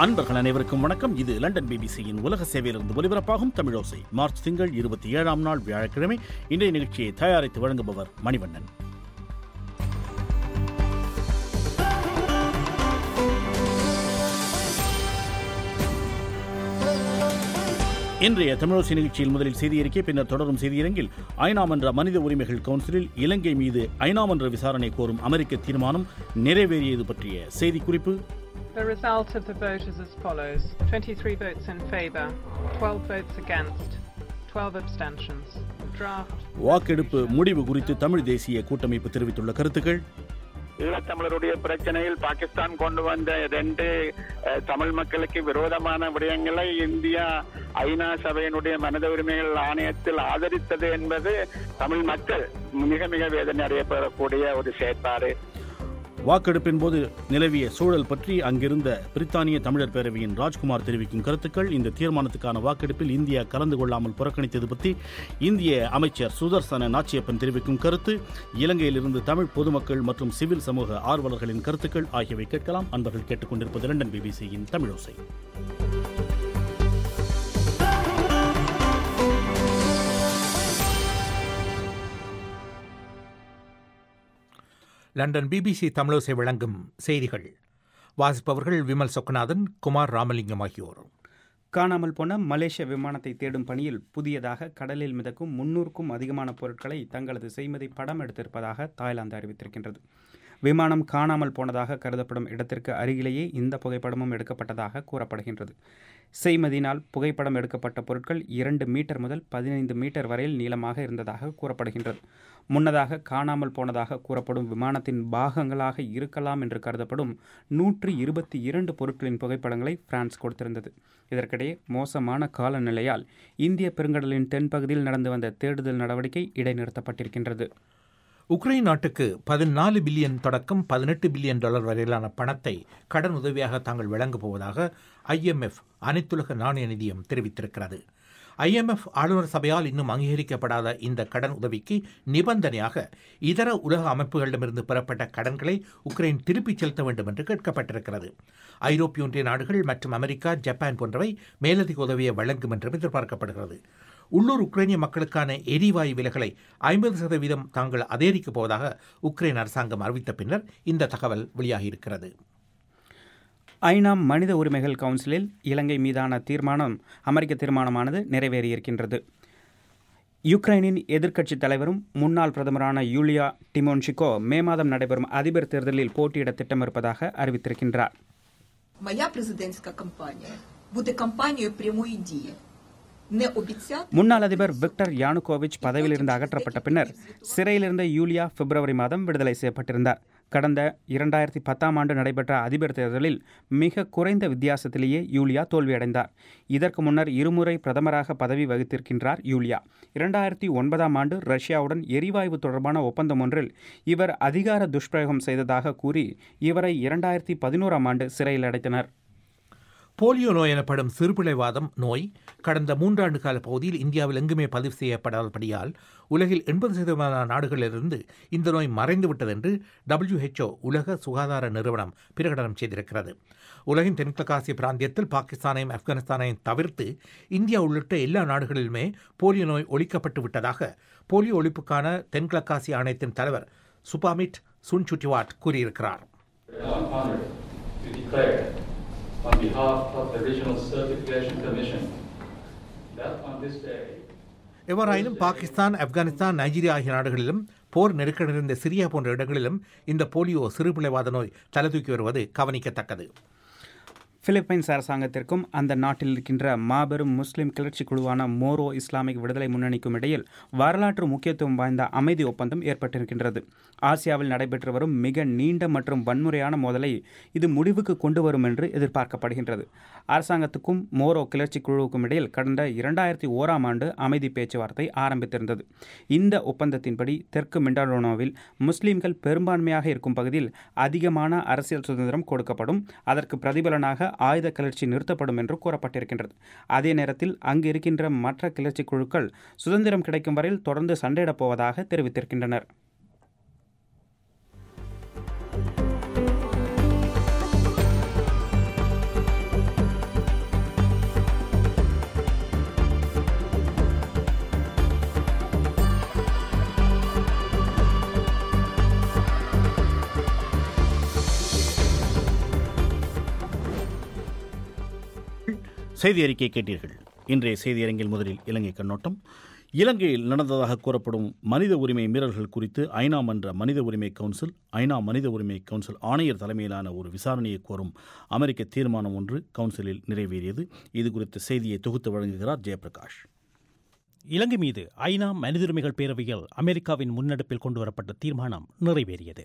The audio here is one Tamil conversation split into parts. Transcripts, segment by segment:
அன்பர்கள் அனைவருக்கும் வணக்கம் இது லண்டன் பிபிசியின் உலக சேவையிலிருந்து ஒலிபரப்பாகும் தமிழோசை மார்ச் திங்கள் இருபத்தி ஏழாம் நாள் வியாழக்கிழமை இன்றைய நிகழ்ச்சியை தயாரித்து வழங்குபவர் மணிவண்ணன் இன்றைய தமிழோசி நிகழ்ச்சியில் முதலில் செய்தியறிக்கை பின்னர் தொடரும் செய்தியரங்கில் ஐநாமன்ற மனித உரிமைகள் கவுன்சிலில் இலங்கை மீது ஐநாமன்ற விசாரணை கோரும் அமெரிக்க தீர்மானம் நிறைவேறியது பற்றிய செய்திக்குறிப்பு The result of the vote is as follows 23 votes in favour, 12 votes against, 12 abstentions. Draft. வாக்கெடுப்பு முடிவு குறித்து தமிழ் தேசிய கூட்டமைப்பு தெரிவித்துள்ள கருத்துக்கள் ஈழத்தமிழருடைய பிரச்சனையில் பாகிஸ்தான் கொண்டு வந்த ரெண்டு அஹ், தமிழ் மக்களுக்கு விரோதமான விடயங்களை இந்தியா ஐநா சபையினுடைய மனித உரிமைகள் ஆணையத்தில் ஆதரித்தது என்பது தமிழ் மக்கள் மிக மிக வேதனை அடையப்படக்கூடிய ஒரு செயற்பாடு வாக்கெடுப்பின் போது நிலவிய சூழல் பற்றி அங்கிருந்த பிரித்தானிய தமிழர் பேரவையின் ராஜ்குமார் தெரிவிக்கும் கருத்துக்கள் இந்த தீர்மானத்துக்கான வாக்கெடுப்பில் இந்தியா கலந்து கொள்ளாமல் புறக்கணித்தது பற்றி இந்திய அமைச்சர் சுதர்சன நாச்சியப்பன் தெரிவிக்கும் கருத்து இலங்கையிலிருந்து தமிழ் பொதுமக்கள் மற்றும் சிவில் சமூக ஆர்வலர்களின் கருத்துக்கள் ஆகியவை கேட்கலாம் அன்பர்கள் கேட்டுக்கொண்டிருப்பது லண்டன் பிபிசியின் தமிழோசை லண்டன் பிபிசி தமிழோசை வழங்கும் செய்திகள் வாசிப்பவர்கள் விமல் சொக்கநாதன் குமார் ராமலிங்கம் ஆகியோர் காணாமல் போன மலேசிய விமானத்தை தேடும் பணியில் புதியதாக கடலில் மிதக்கும் முன்னூறுக்கும் அதிகமான பொருட்களை தங்களது செய்மதி படம் எடுத்திருப்பதாக தாய்லாந்து அறிவித்திருக்கின்றது விமானம் காணாமல் போனதாக கருதப்படும் இடத்திற்கு அருகிலேயே இந்த புகைப்படமும் எடுக்கப்பட்டதாக கூறப்படுகின்றது செய்மதியினால் புகைப்படம் எடுக்கப்பட்ட பொருட்கள் இரண்டு மீட்டர் முதல் பதினைந்து மீட்டர் வரையில் நீளமாக இருந்ததாக கூறப்படுகின்றது முன்னதாக காணாமல் போனதாக கூறப்படும் விமானத்தின் பாகங்களாக இருக்கலாம் என்று கருதப்படும் நூற்றி இருபத்தி இரண்டு பொருட்களின் புகைப்படங்களை பிரான்ஸ் கொடுத்திருந்தது இதற்கிடையே மோசமான காலநிலையால் இந்திய பெருங்கடலின் தென்பகுதியில் நடந்து வந்த தேடுதல் நடவடிக்கை இடைநிறுத்தப்பட்டிருக்கின்றது உக்ரைன் நாட்டுக்கு பதினாலு பில்லியன் தொடக்கம் பதினெட்டு பில்லியன் டாலர் வரையிலான பணத்தை கடன் உதவியாக தாங்கள் வழங்கப் போவதாக ஐஎம்எஃப் அனைத்துலக நாணய நிதியம் தெரிவித்திருக்கிறது ஐஎம்எஃப் ஆளுநர் சபையால் இன்னும் அங்கீகரிக்கப்படாத இந்த கடன் உதவிக்கு நிபந்தனையாக இதர உலக அமைப்புகளிடமிருந்து பெறப்பட்ட கடன்களை உக்ரைன் திருப்பிச் செலுத்த வேண்டும் என்று கேட்கப்பட்டிருக்கிறது ஐரோப்பிய ஒன்றிய நாடுகள் மற்றும் அமெரிக்கா ஜப்பான் போன்றவை மேலதிக உதவியை வழங்கும் என்றும் எதிர்பார்க்கப்படுகிறது உள்ளூர் உக்ரைனிய மக்களுக்கான எரிவாயு விலைகளை ஐம்பது சதவீதம் தாங்கள் அதிகரிக்கப் போவதாக உக்ரைன் அரசாங்கம் அறிவித்த பின்னர் இந்த தகவல் வெளியாகியிருக்கிறது ஐநா மனித உரிமைகள் கவுன்சிலில் இலங்கை மீதான தீர்மானம் அமெரிக்க தீர்மானமானது நிறைவேறியிருக்கின்றது யுக்ரைனின் எதிர்க்கட்சித் தலைவரும் முன்னாள் பிரதமரான யூலியா டிமோன்ஷிகோ மே மாதம் நடைபெறும் அதிபர் தேர்தலில் போட்டியிட திட்டமிருப்பதாக அறிவித்திருக்கின்றார் Моя президентська кампанія буде кампанією прямої дії. Не обіцяти முன்னாள் அதிபர் விக்டர் யானுகோவிச் பதவியிலிருந்து அகற்றப்பட்ட பின்னர் சிறையிலிருந்த யூலியா பிப்ரவரி மாதம் விடுதலை செய்யப்பட்டிருந்தார் கடந்த இரண்டாயிரத்தி பத்தாம் ஆண்டு நடைபெற்ற அதிபர் தேர்தலில் மிக குறைந்த வித்தியாசத்திலேயே யூலியா தோல்வியடைந்தார் இதற்கு முன்னர் இருமுறை பிரதமராக பதவி வகித்திருக்கின்றார் யூலியா இரண்டாயிரத்தி ஒன்பதாம் ஆண்டு ரஷ்யாவுடன் எரிவாயு தொடர்பான ஒப்பந்தம் ஒன்றில் இவர் அதிகார துஷ்பிரயோகம் செய்ததாக கூறி இவரை இரண்டாயிரத்தி பதினோராம் ஆண்டு சிறையில் அடைத்தனர் போலியோ நோய் எனப்படும் சிறுபிழைவாதம் நோய் கடந்த மூன்றாண்டு கால பகுதியில் இந்தியாவில் எங்குமே பதிவு செய்யப்படாதபடியால் உலகில் எண்பது சதவீதமான நாடுகளிலிருந்து இந்த நோய் மறைந்துவிட்டது என்று WHO உலக சுகாதார நிறுவனம் பிரகடனம் செய்திருக்கிறது உலகின் தென்கிழக்காசிய பிராந்தியத்தில் பாகிஸ்தானையும் ஆப்கானிஸ்தானையும் தவிர்த்து இந்தியா உள்ளிட்ட எல்லா நாடுகளிலுமே போலியோ நோய் ஒழிக்கப்பட்டு விட்டதாக போலியோ ஒழிப்புக்கான தென்கிழக்காசிய ஆணையத்தின் தலைவர் சுபாமிட் சுன்சுட்டிவாட் கூறியிருக்கிறார் I'm honored to declare on behalf of the Regional Certification Commission that on this day, எவ்வாறாயினும் பாகிஸ்தான் ஆப்கானிஸ்தான் நைஜீரியா ஆகிய நாடுகளிலும் போர் நெருக்கடி இருந்த சிரியா போன்ற இடங்களிலும் இந்த போலியோ சிறுபிழைவாத நோய் தலைதூக்கி வருவது கவனிக்கத்தக்கது பிலிப்பைன்ஸ் அரசாங்கத்திற்கும் அந்த நாட்டில் இருக்கின்ற மாபெரும் முஸ்லிம் கிளர்ச்சி குழுவான மோரோ இஸ்லாமிக் விடுதலை முன்னணிக்கும் இடையில் வரலாற்று முக்கியத்துவம் வாய்ந்த அமைதி ஒப்பந்தம் ஏற்பட்டிருக்கின்றது ஆசியாவில் நடைபெற்று வரும் மிக நீண்ட மற்றும் வன்முறையான மோதலை இது முடிவுக்கு கொண்டு வரும் என்று எதிர்பார்க்கப்படுகின்றது அரசாங்கத்துக்கும் மோரோ கிளர்ச்சி குழுவுக்கும் இடையில் கடந்த இரண்டாயிரத்தி ஓராம் ஆண்டு அமைதி பேச்சுவார்த்தை ஆரம்பித்திருந்தது இந்த ஒப்பந்தத்தின்படி தெற்கு மிண்டானோவில் முஸ்லிம்கள் பெரும்பான்மையாக இருக்கும் பகுதியில் அதிகமான அரசியல் சுதந்திரம் கொடுக்கப்படும் அதற்கு பிரதிபலனாக ஆயுத கிளர்ச்சி நிறுத்தப்படும் என்று கூறப்பட்டிருக்கின்றது அதே நேரத்தில் அங்கு இருக்கின்ற மற்ற கிளர்ச்சி குழுக்கள் சுதந்திரம் கிடைக்கும் வரையில் தொடர்ந்து சண்டையிடப் போவதாக தெரிவித்திருக்கின்றனர் செய்தி அறிக்கை கேட்டீர்கள் இன்றைய செய்தியரங்கில் முதலில் இலங்கை கண்ணோட்டம் இலங்கையில் நடந்ததாக கூறப்படும் மனித உரிமை மீறல்கள் குறித்து ஐநா மன்ற மனித உரிமை கவுன்சில் ஐநா மனித உரிமை கவுன்சில் ஆணையர் தலைமையிலான ஒரு விசாரணையை கோரும் அமெரிக்க தீர்மானம் ஒன்று கவுன்சிலில் நிறைவேறியது இது குறித்த செய்தியை தொகுத்து வழங்குகிறார் ஜெயபிரகாஷ் இலங்கை மீது ஐநா மனித உரிமைகள் பேரவையில் அமெரிக்காவின் முன்னெடுப்பில் கொண்டுவரப்பட்ட தீர்மானம் நிறைவேறியது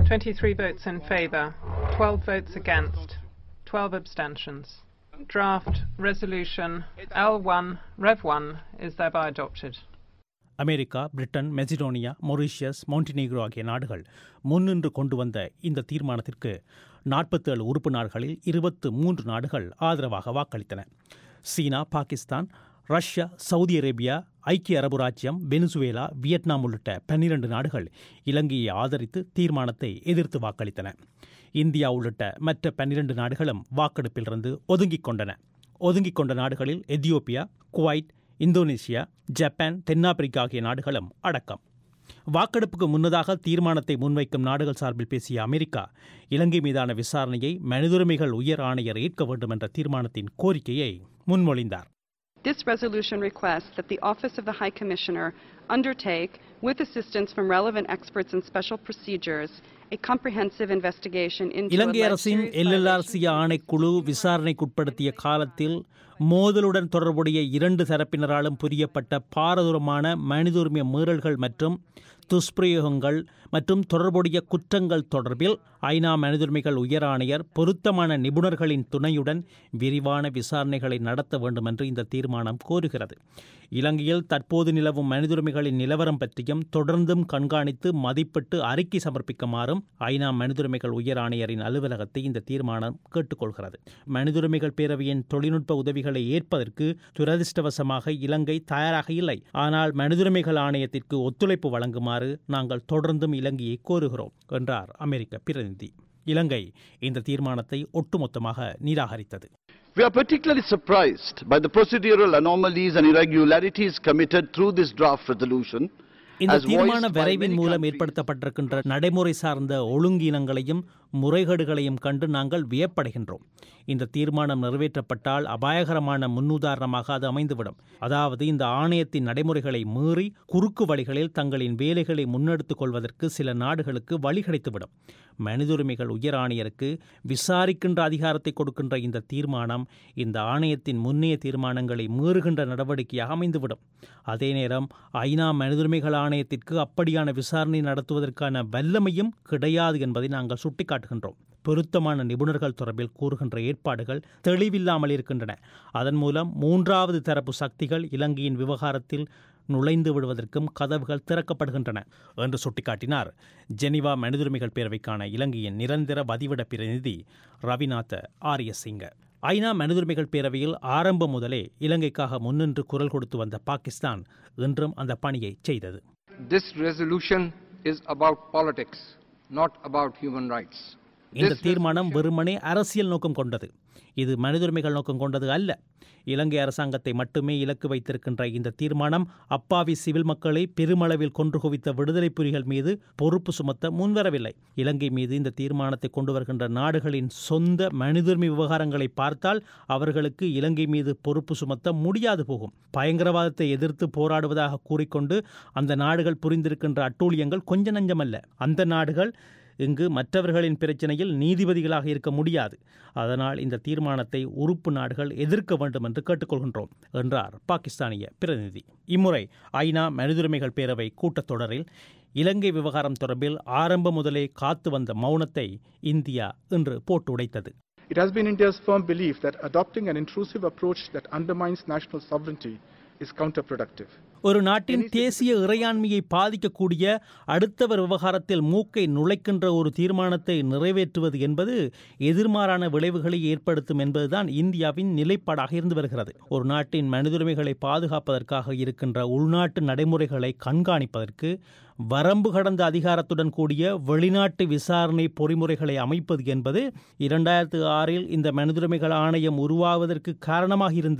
23 votes in favour, 12 votes against, 12 abstentions. Draft resolution L1 Rev 1 is thereby adopted. America Britain Macedonia Mauritius Montenegro ஆகிய நாடுகள் முன்னின்று கொண்டு வந்த இந்த தீர்மானத்திற்கு நாற்பத்தேழு உறுப்பு நாடுகளில் இருபத்து மூன்று நாடுகள் ஆதரவாக வாக்களித்தன China Pakistan Russia Saudi Arabia ஐக்கிய அரபு ராச்சியம் வெனிசுவேலா வியட்நாம் உள்ளிட்ட பன்னிரண்டு நாடுகள் இலங்கையை ஆதரித்து தீர்மானத்தை எதிர்த்து வாக்களித்தன இந்தியா உள்ளிட்ட மற்ற பன்னிரண்டு நாடுகளும் வாக்கெடுப்பிலிருந்து ஒதுங்கிக் கொண்டன ஒதுங்கிக் கொண்ட நாடுகளில் எத்தியோப்பியா குவைட் இந்தோனேசியா ஜப்பான் தென்னாப்பிரிக்கா ஆகிய நாடுகளும் அடக்கம் வாக்கெடுப்புக்கு முன்னதாக தீர்மானத்தை முன்வைக்கும் நாடுகள் சார்பில் பேசிய அமெரிக்கா இலங்கை மீதான விசாரணையை மனிதுரிமைகள் உயர் ஆணையர் ஏற்க வேண்டும் என்ற தீர்மானத்தின் கோரிக்கையை முன்மொழிந்தார் This resolution requests that the Office of the High Commissioner undertake, with assistance from relevant experts and special procedures, a comprehensive investigation into Ilangai alleged அரசின் serious எல்எல்ஆர்சி violations of ஆணைக்குழு விசாரணைக்குட்படுத்திய காலத்தில் மோதலுடன் தொடர்புடைய இரண்டு தரப்பினராலும் புரியப்பட்ட பாரதூரமான மனித உரிமை மீறல்கள் மற்றும் துஷ்பிரயோகங்கள் மற்றும் தொடர்புடைய குற்றங்கள் தொடர்பில் ஐநா மனித உரிமைகள் உயர் ஆணையர் பொருத்தமான நிபுணர்களின் துணையுடன் விரிவான விசாரணைகளை நடத்த வேண்டும் என்று இந்த தீர்மானம் கோருகிறது இலங்கையில் தற்போது நிலவும் மனித உரிமைகளின் நிலவரம் பற்றியும் தொடர்ந்தும் கண்காணித்து மதிப்பிட்டு அறிக்கை சமர்ப்பிக்குமாறும் ஐநா மனித உரிமைகள் உயர் ஆணையரின் அலுவலகத்தை இந்த தீர்மானம் கேட்டுக்கொள்கிறது மனித உரிமைகள் பேரவையின் தொழில்நுட்ப உதவிகளை ஏற்பதற்கு துரதிர்ஷ்டவசமாக இலங்கை தயாராக இல்லை ஆனால் மனித உரிமைகள் ஆணையத்திற்கு ஒத்துழைப்பு வழங்குமாறு நாங்கள் தொடர்ந்தும் இலங்கையை கோருகிறோம் என்றார் அமெரிக்க பிரதிநிதி இலங்கை இந்த தீர்மானத்தை ஒட்டுமொத்தமாக நிராகரித்தது We are particularly surprised by the procedural anomalies and irregularities committed through this draft resolution. இந்த as தீர்மான voiced by வரைவின் many மூலம் countries. ஏற்படுத்தப்பட்டிருக்கின்ற நடைமுறை சார்ந்த ஒழுங்கீனங்களையும் முறைகேடுகளையும் கண்டு நாங்கள் வியப்படைகின்றோம் இந்த தீர்மானம் நிறைவேற்றப்பட்டால் அபாயகரமான முன்னுதாரணமாக அது அமைந்துவிடும் அதாவது இந்த ஆணையத்தின் நடைமுறைகளை மீறி குறுக்கு வழிகளில் தங்களின் வேலைகளை முன்னெடுத்துக் கொள்வதற்கு சில நாடுகளுக்கு வழி கிடைத்துவிடும் மனித உரிமைகள் உயர் ஆணையருக்கு விசாரிக்கின்ற அதிகாரத்தை கொடுக்கின்ற இந்த தீர்மானம் இந்த ஆணையத்தின் முன்னைய தீர்மானங்களை மீறுகின்ற நடவடிக்கையாக அமைந்துவிடும் அதே நேரம் ஐநா மனித உரிமைகள் ஆணையத்திற்கு அப்படியான விசாரணை நடத்துவதற்கான வல்லமையும் கிடையாது என்பதை நாங்கள் சுட்டிக்காட்டுகின்றோம் பொருத்தமான நிபுணர்கள் தொடர்பில் கூறுகின்ற ஏற்பாடுகள் தெளிவில்லாமல் இருக்கின்றன அதன் மூலம் மூன்றாவது தரப்பு சக்திகள் இலங்கையின் விவகாரத்தில் நுழைந்து விடுவதற்கும் கதவுகள் திறக்கப்படுகின்றன என்று சுட்டிக்காட்டினார் ஜெனிவா மனித உரிமைகள் பேரவைக்கான இலங்கையின் நிரந்தர பதிவிட பிரதிநிதி ரவிநாத ஆரியசிங்க ஐநா மனித உரிமைகள் பேரவையில் ஆரம்பம் முதலே இலங்கைக்காக முன்னின்று குரல் கொடுத்து வந்த பாகிஸ்தான் இன்றும் அந்த பணியை செய்தது This resolution is about politics, not about human rights. இந்த This தீர்மானம் வெறுமனே அரசியல் நோக்கம் கொண்டது இது மனித உரிமைகள் நோக்கம் கொண்டது அல்ல இலங்கை அரசாங்கத்தை மட்டுமே இலக்கு வைத்திருக்கின்ற இந்த தீர்மானம் அப்பாவி சிவில் மக்களை பெருமளவில் கொன்று குவித்த விடுதலை புலிகள் மீது பொறுப்பு சுமத்த முன்வரவில்லை இலங்கை மீது இந்த தீர்மானத்தை கொண்டு வருகின்ற நாடுகளின் சொந்த மனித உரிமை விவகாரங்களை பார்த்தால் அவர்களுக்கு இலங்கை மீது பொறுப்பு சுமத்த முடியாது போகும் பயங்கரவாதத்தை எதிர்த்து போராடுவதாக கூறிக்கொண்டு அந்த நாடுகள் புரிந்திருக்கின்ற அட்டூழியங்கள் கொஞ்ச நஞ்சமல்ல அந்த நாடுகள் இங்கு மற்றவர்களின் பிரச்சனையில் நீதிபதிகளாக இருக்க முடியாது அதனால் இந்த தீர்மானத்தை உறுப்பு நாடுகள் எதிர்க்க வேண்டும் என்று கேட்டுக்கொள்கின்றோம் என்றார் பாகிஸ்தானிய பிரதிநிதி இம்முறை ஐநா மனிதுரிமைகள் பேரவை கூட்டத்தொடரில் இலங்கை விவகாரம் தொடர்பில் ஆரம்ப முதலே காத்து வந்த மௌனத்தை இந்தியா இன்று போட்டு உடைத்தது It has been India's firm belief that adopting an intrusive approach that undermines national sovereignty is counterproductive. ஒரு நாட்டின் தேசிய இறையாண்மையை பாதிக்கக்கூடிய அடுத்தவர் விவகாரத்தில் மூக்கை நுழைக்கின்ற ஒரு தீர்மானத்தை நிறைவேற்றுவது என்பது எதிர்மாறான விளைவுகளை ஏற்படுத்தும் என்பதுதான் இந்தியாவின் நிலைப்பாடாக இருந்து வருகிறது ஒரு நாட்டின் மனிதுரிமைகளை பாதுகாப்பதற்காக இருக்கின்ற உள்நாட்டு நடைமுறைகளை கண்காணிப்பதற்கு வரம்பு கடந்த அதிகாரத்துடன் கூடிய வெளிநாட்டு விசாரணை பொறிமுறைகளை அமைப்பது என்பது இரண்டாயிரத்து ஆறில் இந்த மனிதுரிமைகள் ஆணையம் உருவாவதற்கு காரணமாக இருந்த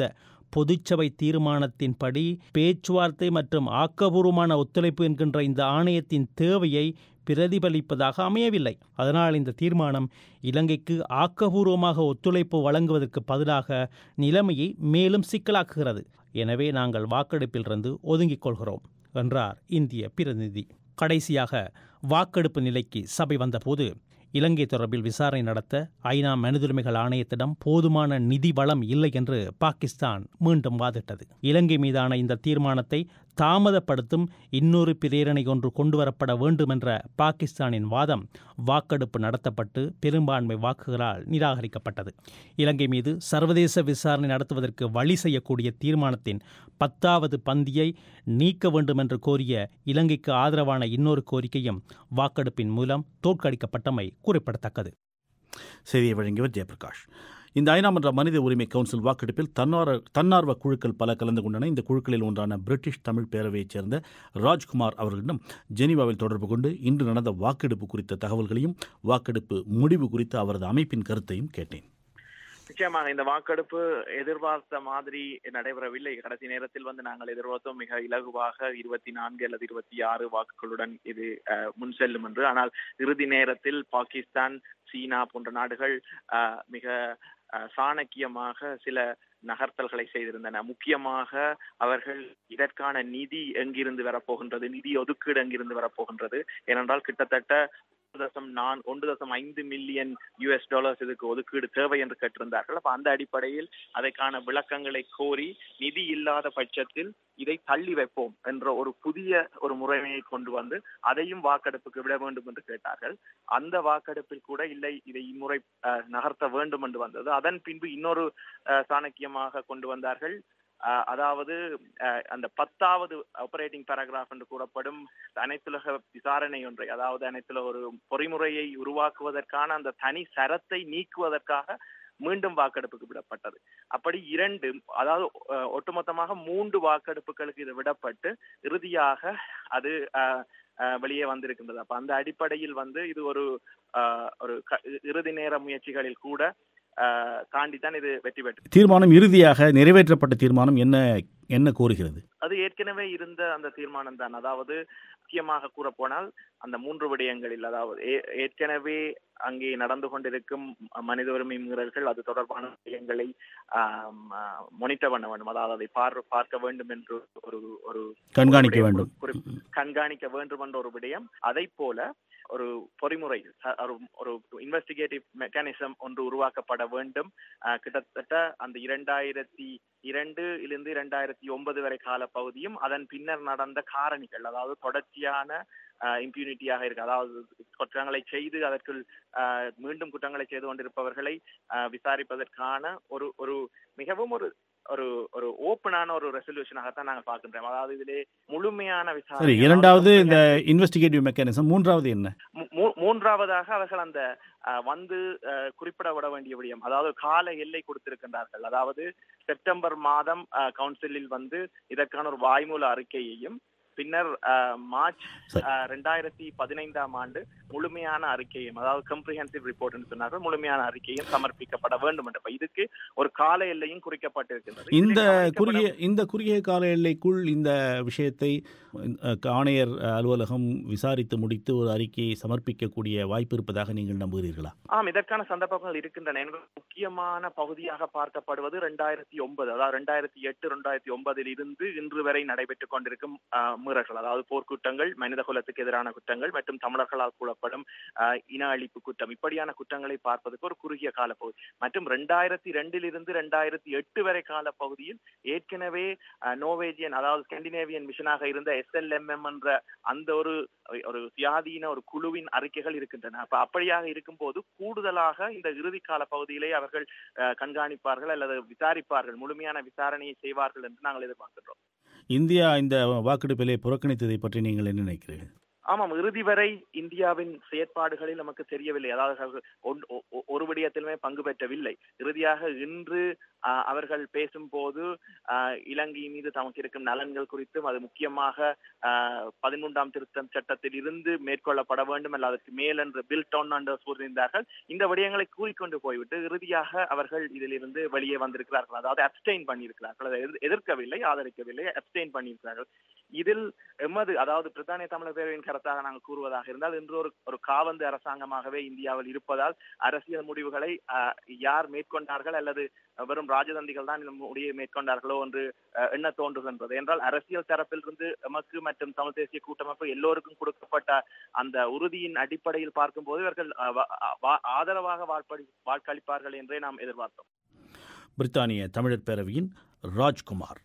பொதுச்சபை தீர்மானத்தின்படி பேச்சுவார்த்தை மற்றும் ஆக்கபூர்வமான ஒத்துழைப்பு என்கின்ற இந்த ஆணையத்தின் தேவையை பிரதிபலிப்பதாக அமையவில்லை அதனால் இந்த தீர்மானம் இலங்கைக்கு ஆக்கபூர்வமாக ஒத்துழைப்பு வழங்குவதற்கு பதிலாக நிலைமையை மேலும் சிக்கலாக்குகிறது எனவே நாங்கள் வாக்கெடுப்பிலிருந்து ஒதுங்கிக் கொள்கிறோம் என்றார் இந்திய பிரதிநிதி கடைசியாக வாக்கெடுப்பு நிலைக்கு சபை வந்தபோது இலங்கை தொடர்பில் விசாரணை நடத்த ஐநா மனிதுரிமைகள் ஆணையத்திடம் போதுமான நிதி வளம் இல்லை என்று பாகிஸ்தான் மீண்டும் வாதிட்டது இலங்கை மீதான இந்த தீர்மானத்தை தாமதப்படுத்தும் இன்னொரு பிரேரணை ஒன்று கொண்டுவரப்பட வேண்டும் என்ற பாகிஸ்தானின் வாதம் வாக்கெடுப்பு நடத்தப்பட்டு பெரும்பான்மை வாக்குகளால் நிராகரிக்கப்பட்டது இலங்கை மீது சர்வதேச விசாரணை நடத்துவதற்கு வழி செய்யக்கூடிய தீர்மானத்தின் பத்தாவது பந்தியை நீக்க வேண்டும் என்று கோரிய இலங்கைக்கு ஆதரவான இன்னொரு கோரிக்கையும் வாக்கெடுப்பின் மூலம் தோற்கடிக்கப்பட்டமை குறிப்பிடத்தக்கது செய்தியை வழங்கியவர் ஜெயபிரகாஷ் இந்த ஐநாம் மன்ற மனித உரிமை கவுன்சில் வாக்கெடுப்பில் தன்னார தன்னார்வ குழுக்கள் பல கலந்து கொண்டன இந்த குழுக்களில் ஒன்றான பிரிட்டிஷ் தமிழ் பேரவையைச் சேர்ந்த ராஜ்குமார் அவர்களிடம் ஜெனீவாவில் தொடர்பு கொண்டு இன்று நடந்த வாக்கெடுப்பு குறித்த தகவல்களையும் வாக்கெடுப்பு முடிவு குறித்த அவரது அமைப்பின் கருத்தையும் கேட்டேன் நிச்சயமாக இந்த வாக்கெடுப்பு எதிர்பார்த்த மாதிரி நடைபெறவில்லை கடைசி நேரத்தில் வந்து நாங்கள் எதிர்பார்த்தோம் மிக இலகுவாக இருபத்தி நான்கு அல்லது இருபத்தி ஆறு வாக்குகளுடன் இது அஹ், முன் செல்லும் என்று ஆனால் இறுதி நேரத்தில் பாகிஸ்தான் சீனா போன்ற நாடுகள் அஹ், மிக அஹ், சாணக்கியமாக சில நகர்த்தல்களை செய்திருந்தன முக்கியமாக அவர்கள் இதற்கான நிதி எங்கிருந்து வரப்போகின்றது நிதி ஒதுக்கீடு எங்கிருந்து வரப்போகின்றது ஏனென்றால் கிட்டத்தட்ட ஒன்று தசம் நான் ஒன்று தசம் ஐந்து மில்லியன் யுஎஸ் டாலர்ஸ் இதுக்கு ஒதுக்கீடு தேவை என்று கேட்டிருந்தார்கள் அப்ப அந்த அடிப்படையில் அதற்கான விளக்கங்களை கோரி நிதி இல்லாத பட்சத்தில் இதை தள்ளி வைப்போம் என்ற ஒரு புதிய ஒரு முறைமையை கொண்டு வந்து அதையும் வாக்கெடுப்புக்கு விட வேண்டும் என்று கேட்டார்கள் அந்த வாக்கெடுப்பில் கூட இல்லை இதை இம்முறை அஹ், நகர்த்த வேண்டும் என்று வந்தது அதன் பின்பு இன்னொரு அஹ், சாணக்கியமாக கொண்டு வந்தார்கள் அஹ், அதாவது அஹ், அந்த பத்தாவது ஆபரேட்டிங் பேராகிராஃப் என்று கூறப்படும் அனைத்துலக விசாரணை ஒன்றை அதாவது அனைத்துல ஒரு பொறிமுறையை உருவாக்குவதற்கான அந்த தனி சரத்தை நீக்குவதற்காக மீண்டும் வாக்கெடுப்புக்கு விடப்பட்டது அப்படி இரண்டு அதாவது அஹ், ஒட்டுமொத்தமாக மூன்று வாக்கெடுப்புகளுக்கு இது விடப்பட்டு இறுதியாக அது அஹ், அஹ், வெளியே வந்திருக்கின்றது அப்ப அந்த அடிப்படையில் வந்து இது ஒரு அஹ், ஒரு க- இறுதி நேர முயற்சிகளில் கூட அஹ், தாண்டித்தான் இது வெற்றி பெற்றது தீர்மானம் இறுதியாக நிறைவேற்றப்பட்ட தீர்மானம் என்ன என்ன கோருகிறது அது ஏற்கனவே இருந்த அந்த தீர்மானம் தான் அதாவது முக்கியமாக கூற போனால் அந்த மூன்று விடயங்களில் அதாவது ஏ- ஏற்கனவே அங்கே நடந்து கொண்டிருக்கும் மனித உரிமை மீறல்கள் அது தொடர்பான விடயங்களை மொனிட்டர் பண்ண வேண்டும் அதாவது அதை பார் பார்க்க வேண்டும் என்று ஒரு ஒரு கண்காணிக்க ஒரு வேண்டும். குறி- கண்காணிக்க வேண்டும் என்ற ஒரு விடயம் அதை போல ஒரு பொறிமுறை ச- ஒரு ஒரு இன்வெஸ்டிகேட்டிவ் மெக்கானிசம் ஒன்று உருவாக்கப்பட வேண்டும் அஹ், கிட்டத்தட்ட அந்த இரண்டாயிரத்தி இரண்டு இருந்து இரண்டாயிரத்தி ஒன்பது வரை கால பகுதியும் அதன் பின்னர் நடந்த காரணிகள் அதாவது தொடர்ச்சியான இம்யூனிட்டியாக இருக்கு அதாவது குற்றங்களை செய்து அதற்குள் அஹ், மீண்டும் குற்றங்களை செய்து கொண்டிருப்பவர்களை அஹ், விசாரிப்பதற்கான ஒரு ஒரு மிகவும் ஒரு ஒரு ஒரு ஓப்பனான ஒரு ரெசல்யூஷனாகத்தான் நாங்கள் பார்க்கின்றோம் அதாவது இதிலே முழுமையான சரி விசாரணை இரண்டாவது இந்த இன்வெஸ்டிகேட்டிவ் மெக்கானிசம் மூன்றாவது என்ன மூ- மூ- மூன்றாவதாக அவர்கள் அந்த அஹ், வந்து அஹ், குறிப்பிடப்பட வேண்டிய விடயம் அதாவது கால எல்லை கொடுத்திருக்கின்றார்கள் அதாவது செப்டம்பர் மாதம் அஹ், கவுன்சிலில் வந்து இதற்கான ஒரு வாய்மூல அறிக்கையையும் பின்னர் அஹ், மார்ச் அஹ், ரெண்டாயிரத்தி பதினைந்தாம் ஆண்டு முழுமையான அறிக்கையும் அதாவது கம்ப்ரிஹென்சிவ் ரிப்போர்ட் சொன்னார்கள் முழுமையான அறிக்கையும் சமர்ப்பிக்கப்பட வேண்டும் என்ற இப்ப இதுக்கு ஒரு கால எல்லையும் குறிக்கப்பட்டிருக்கின்றது இந்த குறுகிய இந்த குறுகிய கால எல்லைக்குள் இந்த விஷயத்தை அஹ், ஆணையர் அலுவலகம் விசாரித்து முடித்து ஒரு அறிக்கையை சமர்ப்பிக்கக்கூடிய வாய்ப்பு இருப்பதாக நீங்கள் நம்புகிறீர்களா ஆம் இதற்கான சந்தர்ப்பங்கள் இருக்கின்றன எனவே முக்கியமான பகுதியாக பார்க்கப்படுவது ரெண்டாயிரத்தி ஒன்பது அதாவது ரெண்டாயிரத்தி எட்டு ரெண்டாயிரத்தி ஒன்பதில் இருந்து இன்று வரை நடைபெற்றுக் கொண்டிருக்கும் ஆஹ், மீறல்கள் அதாவது போர்க்குற்றங்கள் மனித குலத்துக்கு எதிரான குற்றங்கள் மற்றும் தமிழர்களால் கூறப்படும் ஆஹ், இன அழிப்பு குற்றம் இப்படியான குற்றங்களை பார்ப்பதற்கு ஒரு குறுகிய கால பகுதி மற்றும் ரெண்டாயிரத்தி ரெண்டில் இருந்து ரெண்டாயிரத்தி எட்டு வரை கால பகுதியில் ஏற்கனவே ஆஹ், நோர்வேஜியன் அதாவது ஸ்கண்டினேவியன் மிஷனாக இருந்த எஸ்எல்எம்எம் என்ற அந்த ஒரு ஒரு சுயாதீன ஒரு குழுவின் அறிக்கைகள் இருக்கின்றன அப்ப அப்படியாக இருக்கும்போது கூடுதலாக இந்த இறுதி கால பகுதியிலே அவர்கள் அஹ், கண்காணிப்பார்கள் அல்லது விசாரிப்பார்கள் முழுமையான விசாரணையை செய்வார்கள் என்று நாங்கள் எதிர்பார்க்கின்றோம் இந்தியா இந்த வாக்கெடுப்பிலே புறக்கணித்ததை பற்றி நீங்கள் என்ன நினைக்கிறீர்கள் ஆமாம் இறுதி வரை இந்தியாவின் செயற்பாடுகளில் நமக்கு தெரியவில்லை அதாவது அவர்கள் ஒன்- ஒ- ஒ- ஒரு விடயத்திலுமே பங்கு பெற்றவில்லை இறுதியாக இன்று ஆஹ், அவர்கள் பேசும்போது ஆஹ், இலங்கை மீது தமக்கு இருக்கும் நலன்கள் குறித்தும் அது முக்கியமாக ஆஹ், பதிமூன்றாம் திருத்தம் சட்டத்தில் இருந்து மேற்கொள்ளப்பட வேண்டும் அல்ல அதற்கு மேல் என்று பில் டவுன் என்று கூறியிருந்தார்கள் இந்த விடயங்களை கூறிக்கொண்டு போய்விட்டு இறுதியாக அவர்கள் இதிலிருந்து வெளியே வந்திருக்கிறார்கள் அதாவது அப்டெயின் பண்ணியிருக்கிறார்கள் அதை எதிர்- எதிர்க்கவில்லை ஆதரிக்கவில்லை அப்டெயின் பண்ணியிருக்கிறார்கள் இதில் எமது அதாவது பிரித்தானிய தமிழர் பேரவையின் கருத்தாக நாங்கள் கூறுவதாக இருந்தால் இன்று ஒரு ஒரு காவந்து அரசாங்கமாகவே இந்தியாவில் இருப்பதால் அரசியல் முடிவுகளை ஆஹ், யார் மேற்கொண்டார்கள் அல்லது வெறும் ராஜதந்திகள் தான் இந்த முடிவை மேற்கொண்டார்களோ என்று அஹ், எண்ண தோன்றுகின்றது என்றால் அரசியல் தரப்பிலிருந்து எமக்கு மற்றும் தமிழ் தேசிய கூட்டமைப்பு எல்லோருக்கும் கொடுக்கப்பட்ட அந்த உறுதியின் அடிப்படையில் பார்க்கும்போது இவர்கள் அஹ், வா- வா- ஆதரவாக வாக்களி வாக்களிப்பார்கள் என்றே நாம் எதிர்பார்த்தோம் பிரித்தானிய தமிழர் பேரவையின் ராஜ்குமார்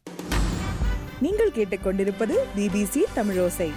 நீங்கள் கேட்டுக்கொண்டிருப்பது பிபிசி தமிழோசை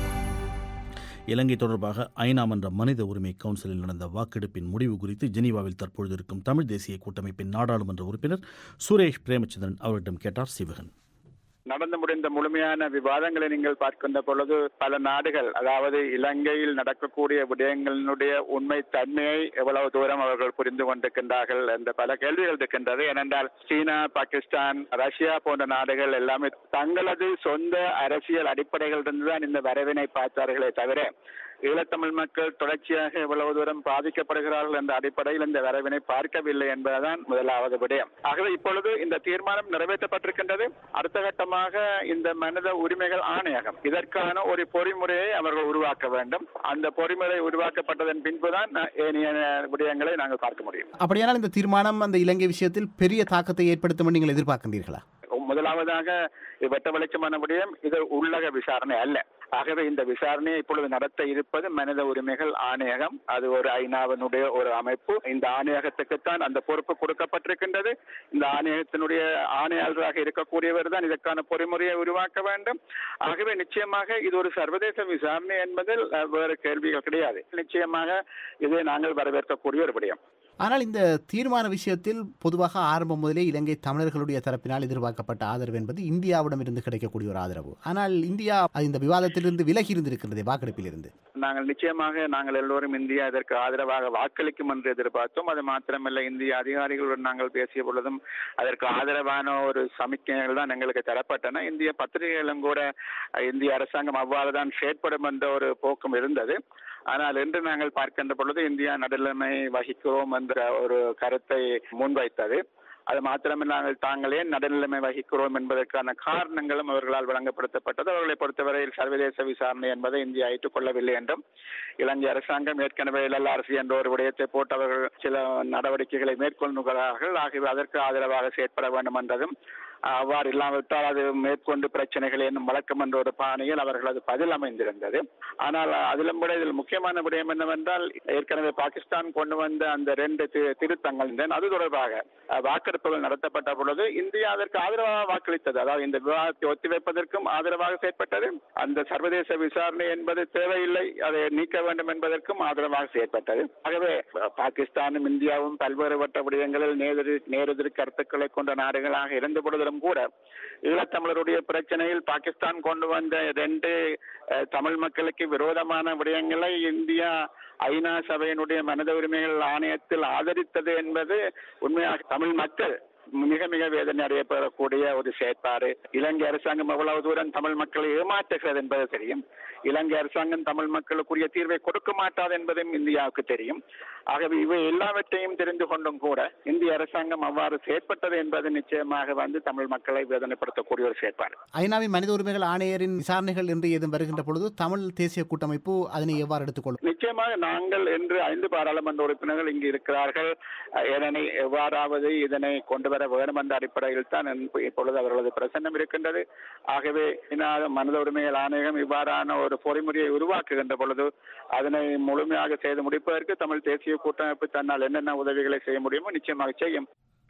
இலங்கை தொடர்பாக ஐநா மன்ற மனித உரிமை கவுன்சிலில் நடந்த வாக்கெடுப்பின் முடிவு குறித்து ஜெனீவாவில் தற்பொழுது இருக்கும் தமிழ் தேசிய கூட்டமைப்பின் நாடாளுமன்ற உறுப்பினர் சுரேஷ் பிரேமச்சந்திரன் அவரிடம் கேட்டார் சிவகன் நடந்து முடிந்த முழுமையான விவாதங்களை நீங்கள் பார்க்கின்ற பொழுது பல நாடுகள் அதாவது இலங்கையில் நடக்கக்கூடிய விடயங்களினுடைய உண்மை தன்மையை எவ்வளவு தூரம் அவர்கள் புரிந்து கொண்டிருக்கின்றார்கள் என்ற பல கேள்விகள் இருக்கின்றது ஏனென்றால் சீனா பாகிஸ்தான் ரஷ்யா போன்ற நாடுகள் எல்லாமே தங்களது சொந்த அரசியல் அடிப்படைகளிலிருந்து தான் இந்த வரவினை பார்த்தார்களே தவிர ஈழத்தமிழ் மக்கள் தொடர்ச்சியாக எவ்வளவு தூரம் பாதிக்கப்படுகிறார்கள் என்ற அடிப்படையில் இந்த வரவினை பார்க்கவில்லை என்பதுதான் முதலாவது விடயம் ஆகவே இப்பொழுது இந்த தீர்மானம் நிறைவேற்றப்பட்டிருக்கின்றது அடுத்த கட்டமாக இந்த மனித உரிமைகள் ஆணையகம் இதற்கான ஒரு பொறிமுறையை அவர்கள் உருவாக்க வேண்டும் அந்த பொறிமுறை உருவாக்கப்பட்டதன் பின்புதான் அஹ், ஏனைய விடயங்களை நாங்கள் பார்க்க முடியும் அப்படியானால் இந்த தீர்மானம் அந்த இலங்கை விஷயத்தில் பெரிய தாக்கத்தை ஏற்படுத்தும் என்று நீங்கள் எதிர்பார்க்கின்றீர்களா முதலாவதாக வெட்ட வெளிச்சமான விடயம் இது உள்ளக விசாரணை அல்ல ஆகவே இந்த விசாரணையை இப்பொழுது நடத்த இருப்பது மனித உரிமைகள் ஆணையகம் அது ஒரு ஐநாவினுடைய ஒரு அமைப்பு இந்த ஆணையகத்துக்குத்தான் அந்த பொறுப்பு கொடுக்கப்பட்டிருக்கின்றது இந்த ஆணையகத்தினுடைய ஆணையாளராக இருக்கக்கூடியவர் தான் இதற்கான பொறிமுறையை உருவாக்க வேண்டும் ஆகவே நிச்சயமாக இது ஒரு சர்வதேச விசாரணை என்பதில் அஹ், வேறு கேள்விகள் கிடையாது நிச்சயமாக இதை நாங்கள் வரவேற்கக்கூடிய ஒரு விடயம் ஆனால் இந்த தீர்மான விஷயத்தில் பொதுவாக ஆரம்பம் முதலே இலங்கை தமிழர்களுடைய தரப்பினால் எதிர்பார்க்கப்பட்ட ஆதரவு என்பது இந்தியாவிடம் இருந்து கிடைக்கக்கூடிய ஒரு ஆதரவு ஆனால் இந்தியா அது இந்த விவாதத்திலிருந்து விலகி இருந்திருக்கிறது வாக்கெடுப்பில் இருந்து நாங்கள் நிச்சயமாக நாங்கள் எல்லோரும் இந்தியா இதற்கு ஆதரவாக வாக்களிக்கும் என்று எதிர்பார்த்தோம் அது மாத்திரமல்ல இந்திய அதிகாரிகளுடன் நாங்கள் பேசிய பொழுதும் அதற்கு ஆதரவான ஒரு சமிக்கைகள் தான் எங்களுக்கு தரப்பட்டன இந்திய பத்திரிகைகளும் கூட அஹ், இந்திய அரசாங்கம் அவ்வாறு தான் செயற்படும் என்ற ஒரு போக்கும் இருந்தது ஆனால் இன்று நாங்கள் பார்க்கின்ற பொழுது இந்தியா நடுநிலைமை வகிக்கிறோம் என்ற ஒரு கருத்தை முன்வைத்தது அது மாத்திரமில்லை நாங்கள் தாங்கள் ஏன் நடுநிலைமை வகிக்கிறோம் என்பதற்கான காரணங்களும் அவர்களால் வழங்கப்படுத்தப்பட்டது அவர்களை பொறுத்தவரையில் சர்வதேச விசாரணை என்பதை இந்தியா ஏற்றுக்கொள்ளவில்லை என்றும் இலங்கை அரசாங்கம் ஏற்கனவே எல்எல்ஆர்சி என்ற ஒரு விடயத்தை போட்டு அவர்கள் சில நடவடிக்கைகளை மேற்கொள்கிறார்கள் ஆகவே அதற்கு ஆதரவாக செயற்பட வேண்டும் என்றதும் அவ்வாறு இல்லாவிட்டால் அது மேற்கொண்டு பிரச்சனைகள் என்னும் வழக்கம் என்ற ஒரு பாணியில் அவர்களது பதில் அமைந்திருந்தது ஆனால் அதிலும் கூட இதில் முக்கியமான விடயம் என்னவென்றால் ஏற்கனவே பாகிஸ்தான் கொண்டு வந்த அந்த ரெண்டு தி- திருத்தங்கள் இருந்தன. அது தொடர்பாக அஹ், வாக்கெடுப்புகள் நடத்தப்பட்ட பொழுது இந்தியா அதற்கு ஆதரவாக வாக்களித்தது அதாவது இந்த விவாதத்தை ஒத்திவைப்பதற்கும் ஆதரவாக செயற்பட்டது அந்த சர்வதேச விசாரணை என்பது தேவையில்லை அதை நீக்க வேண்டும் என்பதற்கும் ஆதரவாக செயற்பட்டது ஆகவே அஹ், பாகிஸ்தானும் இந்தியாவும் பல்வேறுபட்ட விடயங்களில் நேரெதிர் நேரெதிர் கருத்துக்களை கொண்ட நாடுகளாக இருந்த பொழுதிலும் கூட ஈழத்தமிழருடைய பிரச்சனையில் பாகிஸ்தான் கொண்டு வந்த ரெண்டு அஹ், தமிழ் மக்களுக்கு விரோதமான விடயங்களை இந்தியா ஐநா சபையினுடைய மனித உரிமைகள் ஆணையத்தில் ஆதரித்தது என்பது உண்மையாக தமிழ் மக்கள் மிக மிக வேதனை அடையப்படக்கூடிய ஒரு செயற்பாடு இலங்கை அரசாங்கம் எவ்வளவு தூரம் தமிழ் மக்களை ஏமாற்றுகிறது என்பது தெரியும் இலங்கை அரசாங்கம் தமிழ் மக்களுக்குரிய தீர்வை கொடுக்க மாட்டாது என்பதும் இந்தியாவுக்கு தெரியும் ஆகவே இவை எல்லாவற்றையும் தெரிந்து கொண்டும் கூட இந்திய அரசாங்கம் அவ்வாறு செயற்பட்டது என்பது நிச்சயமாக வந்து தமிழ் மக்களை வேதனைப்படுத்தக்கூடிய ஒரு செயற்பாடு ஐநாவின் மனித உரிமைகள் ஆணையரின் விசாரணைகள் என்று ஏதும் வருகின்ற பொழுது தமிழ் தேசிய கூட்டமைப்பு அதனை எவ்வாறு எடுத்துக்கொள்ளும் நிச்சயமாக நாங்கள் என்று ஐந்து பாராளுமன்ற உறுப்பினர்கள் இங்கு இருக்கிறார்கள் அஹ், இதனை எவ்வாறாவது இதனை கொண்டு வர வேண்டும் என்ற அடிப்படையில் தான் இப்ப- இப்பொழுது அவர்களது பிரசன்னம் இருக்கின்றது ஆகவே இன மனித உரிமைகள் ஆணையகம் இவ்வாறான ஒரு பொறிமுறையை உருவாக்குகின்ற பொழுது அதனை முழுமையாக செய்து முடிப்பதற்கு தமிழ் தேசிய கூட்டமைப்பு தன்னால் என்னென்ன உதவிகளை செய்ய முடியுமோ நிச்சயமாக செய்யும்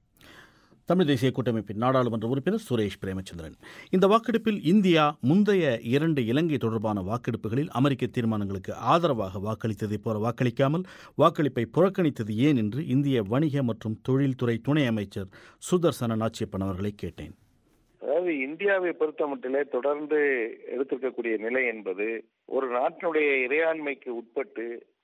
தமிழ் தேசிய கூட்டமைப்பின் நாடாளுமன்ற உறுப்பினர் சுரேஷ் பிரேமச்சந்திரன் இந்த வாக்கெடுப்பில் இந்தியா முந்தைய இரண்டு இலங்கை தொடர்பான வாக்கெடுப்புகளில் அமெரிக்க தீர்மானங்களுக்கு ஆதரவாக வாக்களித்ததைப் போல வாக்களிக்காமல் வாக்களிப்பை புறக்கணித்தது ஏன் என்று இந்திய வணிக மற்றும் தொழில்துறை துணை அமைச்சர் சுதர்சன நாச்சியப்பன் அவர்களை கேட்டேன் அதாவது இந்தியாவை பொறுத்த மட்டிலே தொடர்ந்து எடுத்திருக்கக்கூடிய நிலை என்பது ஒரு நாட்டினுடைய இறையாண்மைக்கு உட்பட்டு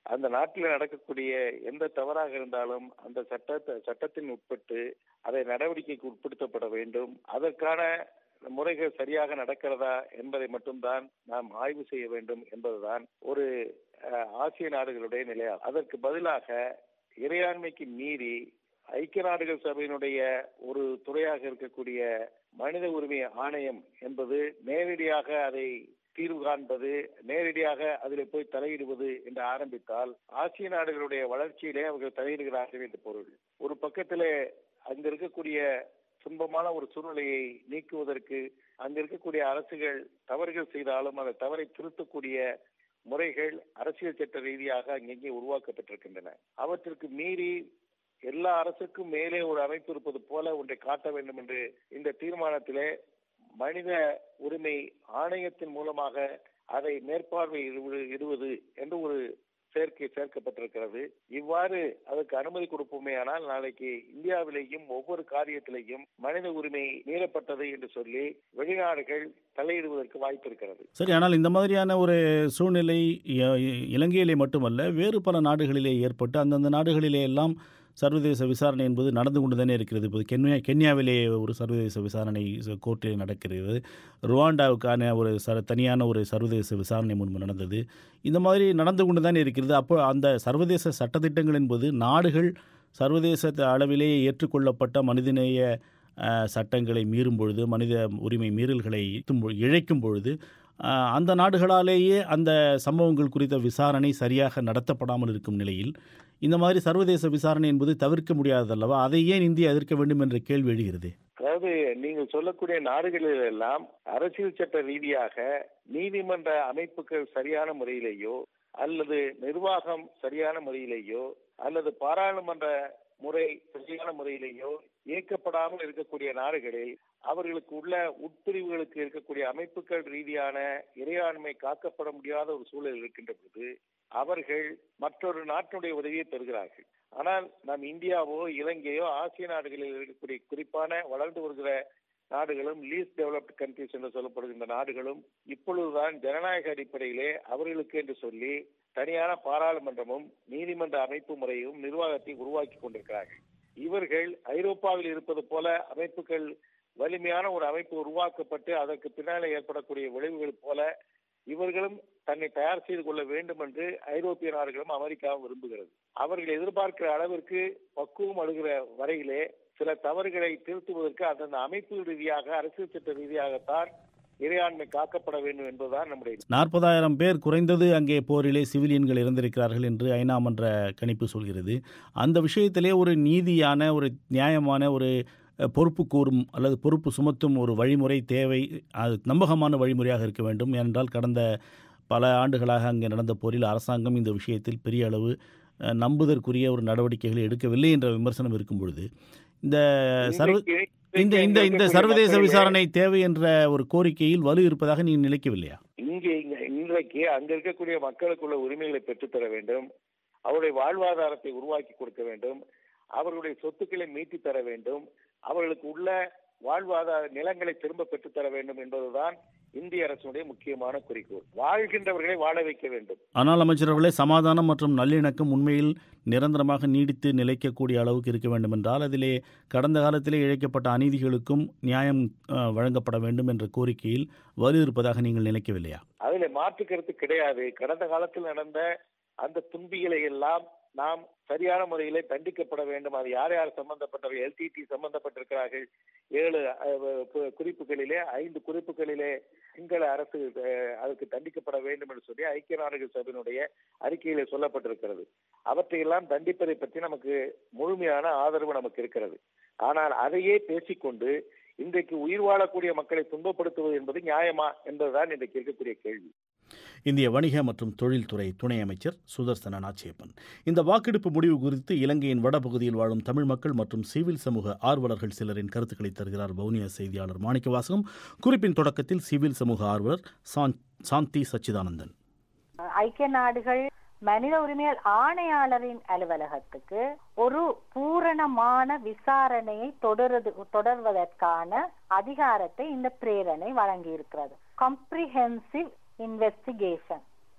அந்த நாட்டில் நடக்கக்கூடிய எந்த தவறாக இருந்தாலும் அந்த சட்ட சட்டத்தின் உட்பட்டு அதை நடவடிக்கைக்கு உட்படுத்தப்பட வேண்டும் அதற்கான முறைகள் சரியாக நடக்கிறதா என்பதை மட்டும்தான் நாம் ஆய்வு செய்ய வேண்டும் என்பதுதான் ஒரு அஹ், ஆசிய நாடுகளுடைய நிலையாகும் அதற்கு பதிலாக இறையாண்மைக்கு மீறி ஐக்கிய நாடுகள் சபையினுடைய ஒரு துறையாக இருக்கக்கூடிய மனித உரிமை ஆணையம் என்பது நேரடியாக அதை தீர்வு காண்பது நேரடியாக அதில் போய் தலையிடுவது என்று ஆரம்பித்தால் ஆசிய நாடுகளுடைய வளர்ச்சியிலே அவர்கள் தலையிடுகிறார்கள் என்று பொருள் ஒரு பக்கத்திலே அங்க இருக்கக்கூடிய துன்பமான ஒரு சூழ்நிலையை நீக்குவதற்கு அங்க இருக்கக்கூடிய அரசுகள் தவறுகள் செய்தாலும் அந்த தவறை திருத்தக்கூடிய முறைகள் அரசியல் சட்ட ரீதியாக அங்கங்கே உருவாக்கப்பட்டிருக்கின்றன அவற்றிற்கு மீறி எல்லா அரசுக்கும் மேலே ஒரு அமைப்பு இருப்பது போல ஒன்றை காட்ட வேண்டும் என்று இந்த தீர்மானத்திலே மனித உரிமை ஆணையத்தின் மூலமாக அதை மேற்பார்வை இடுவது- இடுவது என்று ஒரு சேர்க்கை சேர்க்கப்பட்டிருக்கிறது இவ்வாறு அதற்கு அனுமதி கொடுப்போமேயானால் நாளைக்கு இந்தியாவிலேயும் ஒவ்வொரு காரியத்திலேயும் மனித உரிமை மீறப்பட்டது என்று சொல்லி வெளிநாடுகள் தலையிடுவதற்கு வாய்ப்பு இருக்கிறது சரி ஆனால் இந்த மாதிரியான ஒரு சூழ்நிலை இ- இ- இலங்கையிலே மட்டுமல்ல வேறு பல நாடுகளிலே ஏற்பட்டு அந்தந்த நாடுகளிலே எல்லாம் சர்வதேச விசாரணை என்பது நடந்து கொண்டு தானே இருக்கிறது இப்போது கென்யா கென்யாவிலே ஒரு சர்வதேச விசாரணை ச- கோர்ட்டில் நடக்கிறது ருவாண்டாவுக்கான ஒரு ச தனியான ஒரு சர்வதேச விசாரணை முன்பு நடந்தது இந்த மாதிரி நடந்து கொண்டு தானே இருக்கிறது அப்போ அந்த சர்வதேச சட்டத்திட்டங்கள் என்பது நாடுகள் சர்வதேச த- அளவிலே ஏற்றுக்கொள்ளப்பட்ட மனிதநேய அஹ், சட்டங்களை மீறும் பொழுது மனித உரிமை மீறல்களை இழுத்தும் பொ- இழைக்கும் பொழுது அஹ், அந்த நாடுகளாலேயே அந்த சம்பவங்கள் குறித்த விசாரணை சரியாக நடத்தப்படாமல் இருக்கும் நிலையில் இந்த மாதிரி சர்வதேச விசாரணை என்பது தவிர்க்க முடியாதல்லவா அதை ஏன் இந்தியா எதிர்க்க வேண்டும் என்ற கேள்வி எழுகிறது அதாவது நீங்கள் சொல்லக்கூடிய நாடுகளில் எல்லாம் அரசியல் சட்ட ரீதியாக நீதிமன்ற அமைப்புகள் சரியான முறையிலேயோ அல்லது நிர்வாகம் சரியான முறையிலேயோ அல்லது பாராளுமன்ற முறை சரியான முறையிலேயோ இயக்கப்படாமல் இருக்கக்கூடிய நாடுகளில் அவர்களுக்கு உள்ள உட்பிரிவுகளுக்கு இருக்கக்கூடிய அமைப்புகள் ரீதியான இறையாண்மை காக்கப்பட முடியாத ஒரு சூழல் இருக்கின்ற போது அவர்கள் மற்றொரு நாட்டினுடைய உதவியை பெறுகிறார்கள் ஆனால் நாம் இந்தியாவோ இலங்கையோ ஆசிய நாடுகளில் இருக்கக்கூடிய குறிப்பான வளர்ந்து வருகிற நாடுகளும் லீஸ்ட் டெவலப்டு கண்ட்ரிஸ் என்று சொல்லப்படுகின்ற நாடுகளும் இப்பொழுதுதான் ஜனநாயக அடிப்படையிலே அவர்களுக்கு என்று சொல்லி தனியான பாராளுமன்றமும் நீதிமன்ற அமைப்பு முறையும் நிர்வாகத்தை உருவாக்கி கொண்டிருக்கிறார்கள் இவர்கள் ஐரோப்பாவில் இருப்பது போல அமைப்புகள் வலிமையான ஒரு அமைப்பு உருவாக்கப்பட்டு அதற்கு பின்னாலே ஏற்படக்கூடிய விளைவுகள் போல இவர்களும் தன்னை தயார் செய்து கொள்ள வேண்டும் என்று ஐரோப்பிய நாடுகளும் அமெரிக்காவும் விரும்புகிறது அவர்கள் எதிர்பார்க்கிற அளவிற்கு பக்குவம் அழுகிற வரையிலே சில தவறுகளை திருத்துவதற்கு அந்தந்த அமைப்பு ரீதியாக அரசியல் சட்ட ரீதியாகத்தான் இறையாண்மை காக்கப்பட வேண்டும் என்பதுதான் நம்முடைய நாற்பதாயிரம் பேர் குறைந்தது அங்கே போரிலே சிவிலியன்கள் இறந்திருக்கிறார்கள் என்று ஐநா மன்ற கணிப்பு சொல்கிறது அந்த விஷயத்திலே ஒரு நீதியான ஒரு நியாயமான ஒரு அஹ், பொறுப்பு கூறும் அல்லது பொறுப்பு சுமத்தும் ஒரு வழிமுறை தேவை அது நம்பகமான வழிமுறையாக இருக்க வேண்டும் ஏனென்றால் கடந்த பல ஆண்டுகளாக அங்கே நடந்த போரில் அரசாங்கம் இந்த விஷயத்தில் பெரிய அளவு அஹ், நம்புதற்குரிய ஒரு நடவடிக்கைகளை எடுக்கவில்லை என்ற விமர்சனம் இருக்கும் பொழுது இந்த சர்வ இன்றைக்கு- இந்த இந்த இந்த இருக்கக்கூடிய சர்வதேச மக்களிலே- விசாரணை தேவை என்ற ஒரு கோரிக்கையில் வலு இருப்பதாக நீங்கள் நினைக்கவில்லையா இங்கே இங்க இன்றைக்கு அங்க இருக்கக்கூடிய மக்களுக்குள்ள உரிமைகளை பெற்றுத்தர வேண்டும் அவருடைய வாழ்வாதாரத்தை உருவாக்கி கொடுக்க வேண்டும் அவர்களுடைய சொத்துக்களை மீட்டி தர வேண்டும் அவர்களுக்கு உள்ள வாழ்வாதார நிலங்களை திரும்ப பெற்றுத்தர வேண்டும் என்பதுதான் இந்திய அரசுடைய முக்கியமான குறிக்கோள் வாழ்கின்றவர்களை வாழ வைக்க வேண்டும் ஆனால் அமைச்சரவர்களே சமாதானம் மற்றும் நல்லிணக்கம் உண்மையில் நிரந்தரமாக நீடித்து நிலைக்கக்கூடிய அளவுக்கு இருக்க வேண்டும் என்றால் அதிலே கடந்த காலத்திலே இழைக்கப்பட்ட அநீதிகளுக்கும் நியாயம் அஹ், வழங்கப்பட வேண்டும் என்ற கோரிக்கையில் வலு இருப்பதாக நீங்கள் நினைக்கவில்லையா அதுல மாற்று கருத்து கிடையாது கடந்த காலத்தில் நடந்த அந்த துன்பிகளை எல்லாம் நாம் சரியான முறையிலே தண்டிக்கப்பட வேண்டும் அது யார் யார் சம்பந்தப்பட்டவர் எல்டிடி சம்பந்தப்பட்டிருக்கிறார்கள் ஏழு அஹ், கு- குறிப்புகளிலே ஐந்து குறிப்புகளிலே சிங்கள அரசு அஹ், அதுக்கு தண்டிக்கப்பட வேண்டும் என்று சொல்லி ஐக்கிய நாடுகள் சபையினுடைய அறிக்கையிலே சொல்லப்பட்டிருக்கிறது அவற்றையெல்லாம் தண்டிப்பதை பற்றி நமக்கு முழுமையான ஆதரவு நமக்கு இருக்கிறது ஆனால் அதையே பேசிக்கொண்டு இன்றைக்கு உயிர் வாழக்கூடிய மக்களை துன்பப்படுத்துவது என்பது நியாயமா என்பதுதான் இன்றைக்கு இருக்கக்கூடிய கேள்வி இந்திய வணிக மற்றும் தொழில்துறை துணை அமைச்சர் சுதர்சன நாச்சியப்பன் இந்த வாக்கெடுப்பு முடிவு குறித்து இலங்கையின் வடபகுதியில் வாழும் தமிழ் மக்கள் மற்றும் சிவில் சமூக ஆர்வலர்கள் சிலரின் கருத்துக்களை தருகிறார் வவுனியா செய்தியாளர் மாணிக்கவாசகம் குறிப்பின் தொடக்கத்தில் சிவில் சமூக ஆர்வலர் சாந்த்- சாந்தி சச்சிதானந்தன் ஐக்கிய நாடுகள் மனித உரிமைகள் ஆணையாளரின் அலுவலகத்துக்கு ஒரு பூரணமான விசாரணையை தொடருது தொடர்வதற்கான அதிகாரத்தை இந்த பிரேரணை வழங்கி இருக்கிறது கம்ப்ரிஹென்சிவ் இன்வெஸ்டிகேஷன்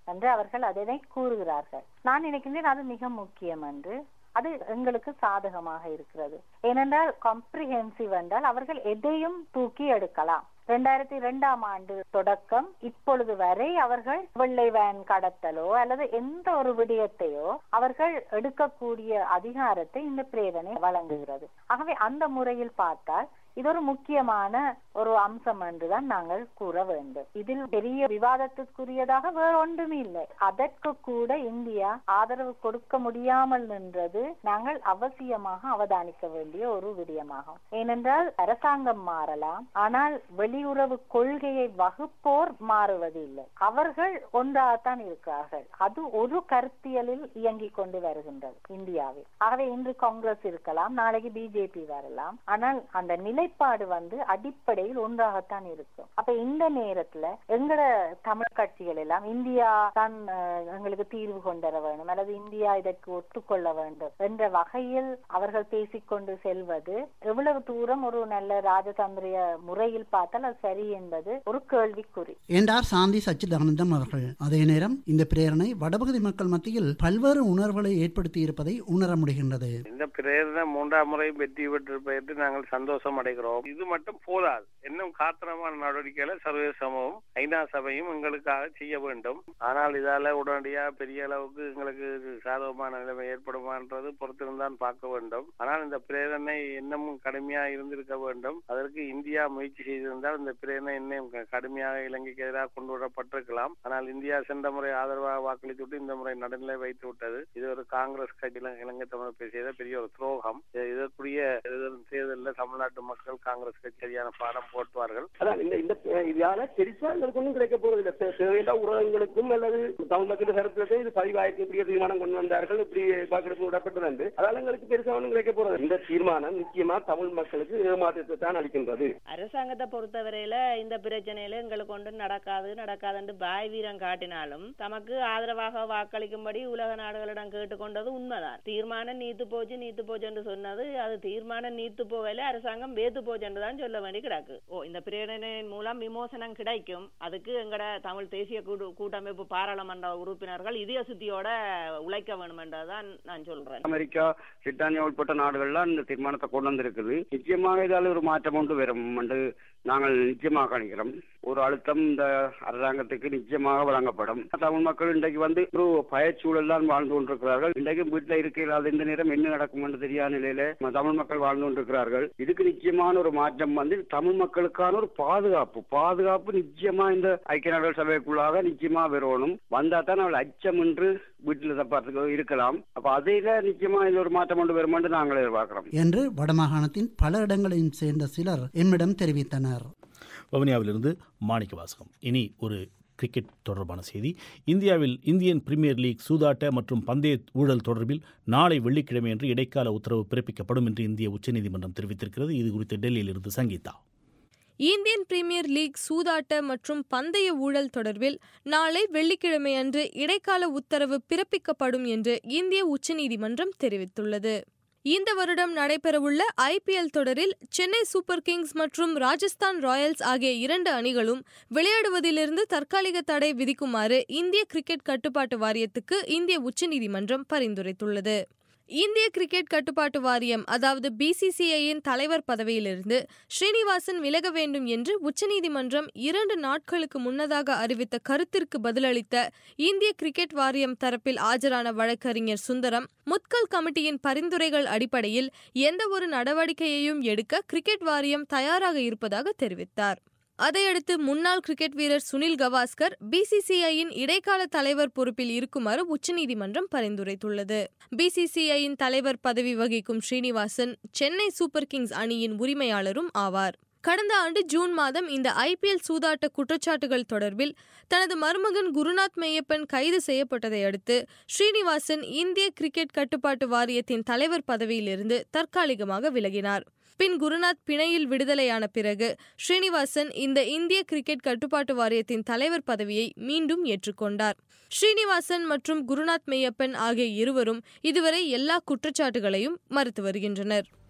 என்று அவர்கள் அதனை கூறுகிறார்கள் நான் நினைக்கின்றேன் அது மிக முக்கியம் என்று அது எங்களுக்கு சாதகமாக இருக்கிறது ஏனென்றால் காம்ப்ரிஹென்சிவ் என்றால் அவர்கள் எதையும் தூக்கி எடுக்கலாம் இரண்டாயிரத்தி இரண்டாம் ஆண்டு தொடக்கம் இப்பொழுது வரை அவர்கள் வெள்ளை வேன் கடத்தலோ அல்லது எந்த ஒரு விடயத்தையோ அவர்கள் எடுக்கக்கூடிய அதிகாரத்தை இந்த பிரேரணை வழங்குகிறது ஆகவே அந்த முறையில் பார்த்தால் இது ஒரு முக்கியமான ஒரு அம்சம் என்றுதான் நாங்கள் கூற வேண்டும் இதில் பெரிய விவாதத்துக்குரியதாக வேற ஒன்றுமே இல்லை அதற்கு கூட இந்தியா ஆதரவு கொடுக்க முடியாமல் நின்றது நாங்கள் அவசியமாக அவதானிக்க வேண்டிய ஒரு விடயமாகும் ஏனென்றால் அரசாங்கம் மாறலாம் ஆனால் வெளியுறவு கொள்கையை வகுப்போர் மாறுவது இல்லை அவர்கள் ஒன்றாகத்தான் இருக்கிறார்கள் அது ஒரு கருத்தியலில் இயங்கிக் கொண்டு வருகின்றது இந்தியாவில் ஆகவே இன்று காங்கிரஸ் இருக்கலாம் நாளைக்கு பிஜேபி வரலாம் ஆனால் அந்த நிலைப்பாடு வந்து அடிப்படையில் ஒன்றாகத்தான் இருக்கும் அப்ப இந்த நேரத்துல எங்கட தமிழ் கட்சிகள் எல்லாம் இந்தியா தான் அஹ், எங்களுக்கு தீர்வு கொண்டு வர வேண்டும் அல்லது இந்தியா இதற்கு ஒத்துக்கொள்ள வேண்டும் என்ற வகையில் அவர்கள் பேசிக்கொண்டு செல்வது எவ்வளவு தூரம் ஒரு நல்ல ராஜதந்திரிய முறையில் பார்த்தால் அது சரி என்பது ஒரு கேள்விக்குறி என்றார் சாந்தி சச்சிதானந்தம் அவர்கள் அதே நேரம் இந்த பிரேரணை வடபகுதி மக்கள் மத்தியில் பல்வேறு உணர்வுகளை ஏற்படுத்தி இருப்பதை உணர முடிகின்றது இந்த பிரேரணை மூன்றாம் முறை வெற்றி பெற்றிருப்பதற்கு நாங்கள் சந்தோஷம் அடைகிறோம் இது மட்டும் போதாது இன்னும் காத்திரமான நடவடிக்கைகளை சர்வதேச சமூகம் ஐநா சபையும் எங்களுக்காக செய்ய வேண்டும் ஆனால் இதால உடனடியாக பெரிய அளவுக்கு எங்களுக்கு சாதகமான நிலைமை ஏற்படுமான்றது பொறுத்திருந்தான் பார்க்க வேண்டும் ஆனால் இந்த பிரேரணை இன்னமும் கடுமையா இருந்திருக்க வேண்டும் அதற்கு இந்தியா முயற்சி செய்திருந்தால் இந்த பிரேரணை இன்னும் க- கடுமையாக இலங்கைக்கு எதிராக கொண்டு வரப்பட்டிருக்கலாம் ஆனால் இந்தியா சென்ற முறை ஆதரவாக வாக்களித்துவிட்டு இந்த முறை நடுநிலை வைத்து விட்டது இது ஒரு காங்கிரஸ் கட்சி இலங்கை இலங்கை தமிழர் செய்த பெரிய ஒரு துரோகம் இது- இதற்குரிய எதிர்வரும் தேர்தலில் தமிழ்நாட்டு மக்கள் காங்கிரஸ் கட்சி சரியான பாடம் போட்டுவார்கள் அதான் இந்த இந்த இதால பெருசா எங்களுக்கு ஒன்றும் கிடைக்க போறது இல்லை தே- தேவையில்லா ஊடகங்களுக்கும் அல்லது தமிழ் மக்கள் கருத்துல இது பதிவாயிரத்தி இப்படி தீர்மானம் கொண்டு வந்தார்கள் இப்படி வாக்கெடுப்பு விடப்பட்டது என்று அதனால எங்களுக்கு பெருசா ஒன்றும் கிடைக்க போறது இந்த தீர்மானம் நிச்சயமா தமிழ் மக்களுக்கு ஏமாற்றத்தை தான் அளிக்கின்றது அரசாங்கத்தை பொறுத்தவரையில இந்த பிரச்சனையில எங்களுக்கு ஒன்று நடக்காது நடக்காதுன்னு பாய் வீரம் காட்டினாலும் தமக்கு ஆதரவாக வாக்களிக்கும்படி உலக நாடுகளிடம் கேட்டுக்கொண்டது உண்மைதான் தீர்மானம் நீத்து போச்சு நீத்து போச்சு என்று சொன்னது அது தீர்மானம் நீத்து போகல அரசாங்கம் வேத்து போச்சு என்று தான் சொல்ல வேண்டி கிடக்கு ஓ இந்த பிரேரணையின் மூலம் விமோசனம் கிடைக்கும் அதுக்கு எங்கட தமிழ் தேசிய கூட்டு- கூட்டமைப்பு பாராளுமன்ற உறுப்பினர்கள் இதய சுத்தியோட உழைக்க வேண்டும் என்றதான் நான் சொல்றேன் அமெரிக்கா பிரிட்டானியா உட்பட்ட நாடுகள்லாம் இந்த தீர்மானத்தை கொண்டு வந்திருக்குது நிச்சயமாக இதால ஒரு மாற்றம் ஒன்று வரும் என்று நாங்கள் நிச்சயமாக கணிக்கிறோம் ஒரு அழுத்தம் இந்த அரசாங்கத்துக்கு நிச்சயமாக வழங்கப்படும் தமிழ் மக்கள் இன்றைக்கு வந்து ஒரு பயச்சூழல் தான் வாழ்ந்து கொண்டிருக்கிறார்கள் இன்றைக்கு வீட்டில் இருக்கிறார்கள் இந்த நேரம் என்ன நடக்கும் என்று தெரியாத நிலையில நம்ம தமிழ் மக்கள் வாழ்ந்து கொண்டிருக்கிறார்கள் இதுக்கு நிச்சயமான ஒரு மாற்றம் வந்து தமிழ் மக்களுக்கான ஒரு பாதுகாப்பு பாதுகாப்பு நிச்சயமா இந்த ஐக்கிய நாடுகள் சபைக்குள்ளாக நிச்சயமா வரணும் வந்தா தான் அவள் அச்சம் என்று வீட்டில் தப்பாத்துக்கு இருக்கலாம் அப்ப அதையில நிச்சயமா இது ஒரு மாற்றம் கொண்டு வரும் என்று நாங்கள் எதிர்பார்க்கிறோம் என்று வடமாகாணத்தின் பல இடங்களையும் சேர்ந்த சிலர் என்னிடம் தெரிவித்தனர் வவுனியாவிலிருந்து மாணிக்க வாசகம் இனி ஒரு கிரிக்கெட் தொடர்பான செய்தி இந்தியாவில் இந்தியன் பிரீமியர் லீக் சூதாட்ட மற்றும் பந்தய ஊழல் தொடர்பில் நாளை வெள்ளிக்கிழமையன்று இடைக்கால உத்தரவு பிறப்பிக்கப்படும் என்று இந்திய உச்சநீதிமன்றம் தெரிவித்திருக்கிறது இது குறித்து டெல்லியிலிருந்து சங்கீதா இந்தியன் பிரீமியர் லீக் சூதாட்ட மற்றும் பந்தய ஊழல் தொடர்பில் நாளை வெள்ளிக்கிழமையன்று இடைக்கால உத்தரவு பிறப்பிக்கப்படும் என்று இந்திய உச்சநீதிமன்றம் தெரிவித்துள்ளது இந்த வருடம் நடைபெறவுள்ள ஐபிஎல் தொடரில் சென்னை சூப்பர் கிங்ஸ் மற்றும் ராஜஸ்தான் ராயல்ஸ் ஆகிய இரண்டு அணிகளும் விளையாடுவதிலிருந்து தற்காலிக தடை விதிக்குமாறு இந்திய கிரிக்கெட் கட்டுப்பாட்டு வாரியத்துக்கு இந்திய உச்சநீதிமன்றம் பரிந்துரைத்துள்ளது இந்திய கிரிக்கெட் கட்டுப்பாட்டு வாரியம் அதாவது பிசிசிஐயின் தலைவர் பதவியிலிருந்து ஸ்ரீனிவாசன் விலக வேண்டும் என்று உச்சநீதிமன்றம் இரண்டு நாட்களுக்கு முன்னதாக அறிவித்த கருத்திற்கு பதிலளித்த இந்திய கிரிக்கெட் வாரியம் தரப்பில் ஆஜரான வழக்கறிஞர் சுந்தரம் முத்கல் கமிட்டியின் பரிந்துரைகள் அடிப்படையில் எந்த ஒரு நடவடிக்கையையும் எடுக்க கிரிக்கெட் வாரியம் தயாராக இருப்பதாக தெரிவித்தார் அதையடுத்து முன்னாள் கிரிக்கெட் வீரர் சுனில் கவாஸ்கர் பிசிசிஐயின் இடைக்கால தலைவர் பொறுப்பில் இருக்குமாறு உச்சநீதிமன்றம் பரிந்துரைத்துள்ளது பிசிசிஐயின் தலைவர் பதவி வகிக்கும் ஸ்ரீனிவாசன் சென்னை சூப்பர் கிங்ஸ் அணியின் உரிமையாளரும் ஆவார் கடந்த ஆண்டு ஜூன் மாதம் இந்த ஐபிஎல் சூதாட்ட குற்றச்சாட்டுகள் தொடர்பில் தனது மருமகன் குருநாத் மெய்யப்பன் கைது செய்யப்பட்டதை அடுத்து ஸ்ரீனிவாசன் இந்திய கிரிக்கெட் கட்டுப்பாட்டு வாரியத்தின் தலைவர் பதவியிலிருந்து தற்காலிகமாக விலகினார் பின் குருநாத் பிணையில் விடுதலையான பிறகு ஸ்ரீனிவாசன் இந்த இந்திய கிரிக்கெட் கட்டுப்பாட்டு வாரியத்தின் தலைவர் பதவியை மீண்டும் ஏற்றுக்கொண்டார் ஸ்ரீனிவாசன் மற்றும் குருநாத் மெய்யப்பன் ஆகிய இருவரும் இதுவரை எல்லா குற்றச்சாட்டுகளையும் மறுத்து வருகின்றனர்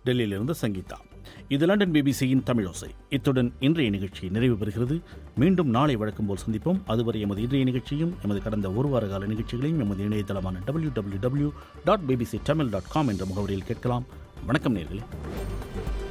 டெல்லியிலிருந்து சங்கீதா இது லண்டன் பிபிசியின் தமிழோசை இத்துடன் இன்றைய நிகழ்ச்சி நிறைவு பெறுகிறது மீண்டும் நாளை வழக்கம் போல் சந்திப்போம் அதுவரை எமது இன்றைய நிகழ்ச்சியும் எமது கடந்த ஒரு வார கால நிகழ்ச்சிகளையும் எமது இணையதளமான W W W dot BBC Tamil dot com என்ற முகவரியில் கேட்கலாம் வணக்கம் நேர்களே